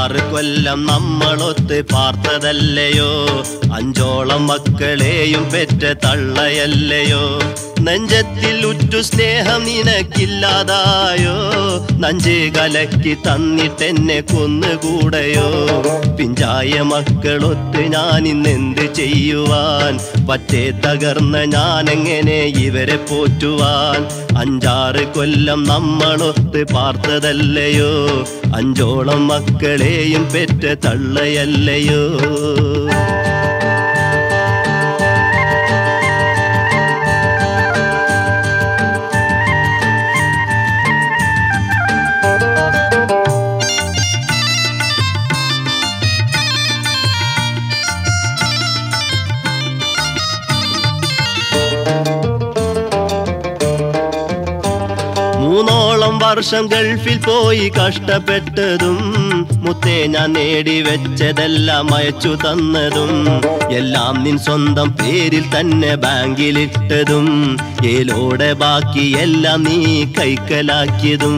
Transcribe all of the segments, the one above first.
അഞ്ചാറ് കൊല്ലം നമ്മളൊത്ത് പാർത്തതല്ലയോ അഞ്ചോളം മക്കളെയും പെറ്റ തള്ളയല്ലയോ നെഞ്ചത്തിൽ ഉറ്റു സ്നേഹം നിനക്കില്ലാതായോ നഞ്ച് കലക്കി തന്നിട്ടെന്നെ കൊന്നുകൂടയോ പിഞ്ചായ മക്കളൊത്ത് ഞാൻ ഇന്നെന്ത് ചെയ്യുവാൻ പറ്റേ തകർന്ന ഞാനെങ്ങനെ ഇവരെ പോറ്റുവാൻ അഞ്ചാറ് കൊല്ലം നമ്മളൊത്ത് പാർത്തതല്ലയോ അഞ്ചോളം മക്കളെയും പെറ്റ തള്ളയല്ലയോ മൂന്നോളം വർഷം ഗൾഫിൽ പോയി കഷ്ടപ്പെട്ടതും മുത്തേ ഞാൻ നേടി വെച്ചതെല്ലാം അയച്ചു തന്നതും എല്ലാം നിൻ സ്വന്തം പേരിൽ തന്നെ ബാങ്കിലിട്ടതും ഏലോടെ ബാക്കി എല്ലാം നീ കൈക്കലാക്കിയതും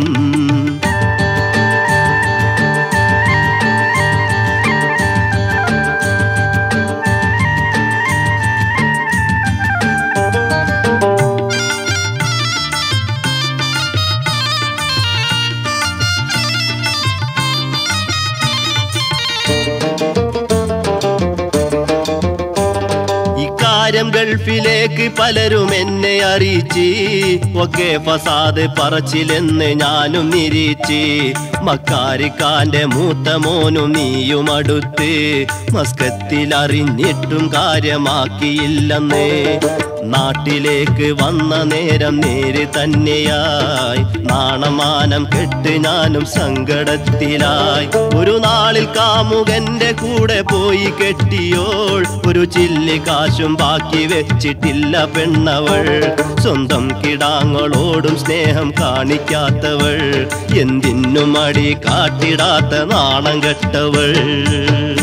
ഇക്കാര്യം ഗൾഫിലേക്ക് പലരും എന്നെ അറിയിച്ച് ഒക്കെ ഫസാദ് പറച്ചിലെന്ന് ഞാനും നിരീച്ച് മക്കാരിക്കാന്റെ മൂത്ത മോനും നീയും അടുത്ത് മസ്കത്തിൽ അറിഞ്ഞിട്ടും കാര്യമാക്കിയില്ലെന്ന് നാട്ടിലേക്ക് വന്ന നേരം നേര് തന്നെയായി നാണമാനം കെട്ട് ഞാനും സങ്കടത്തിലായി ഒരു നാളിൽ കാമുകന്റെ കൂടെ പോയി കെട്ടിയോൾ ഒരു ചില്ലി കാശും ബാക്കി വെച്ചിട്ടില്ല പെണ്ണവൾ സ്വന്തം കിടാങ്ങളോടും സ്നേഹം കാണിക്കാത്തവൾ എന്തിനും അടി കാട്ടിടാത്ത നാണം കെട്ടവൾ